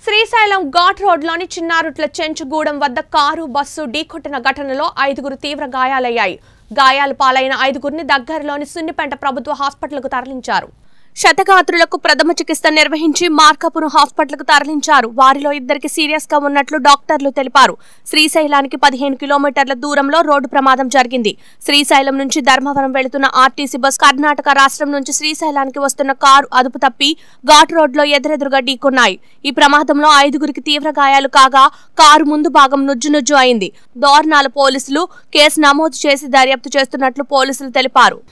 శ్రీశైలం ఘాట్ రోడ్లోని చిన్నారుట్ల చెంచుగూడెం వద్ద car bus ఢీకొట్టిన ఘటనలో ఐదుగురు తీవ్ర గాయాలయ్యాయి గాయాలు పాలైన ఐదుగురిని దగ్గరలోని సున్నిపెంట ప్రభుత్వ హాస్పిటల్కు తరలించారు శతగాత్రులకు ప్రథమ చికిత్స నిర్వహించి మార్కాపురం హాస్పిటల్కు తరలించారు వారిలో ఇద్దరికి సీరియస్ గా ఉన్నట్లు డాక్టర్లు తెలిపారు శ్రీశైలానికి పదిహేను కిలోమీటర్ల దూరంలో రోడ్డు ప్రమాదం జరిగింది శ్రీశైలం నుంచి ధర్మవరం వెళుతున్న ఆర్టీసీ బస్ కర్ణాటక రాష్ట్రం నుంచి శ్రీశైలానికి వస్తున్న కారు అదుపు తప్పి ఘాట్ రోడ్లో ఎదురెదురుగా ఢీకొన్నాయి ఈ ప్రమాదంలో ఐదుగురికి తీవ్ర గాయాలు కాగా కారు ముందు భాగం నుజ్జు నుజ్జు అయింది దోర్నాల పోలీసులు కేసు నమోదు చేసి దర్యాప్తు చేస్తున్నట్లు పోలీసులు తెలిపారు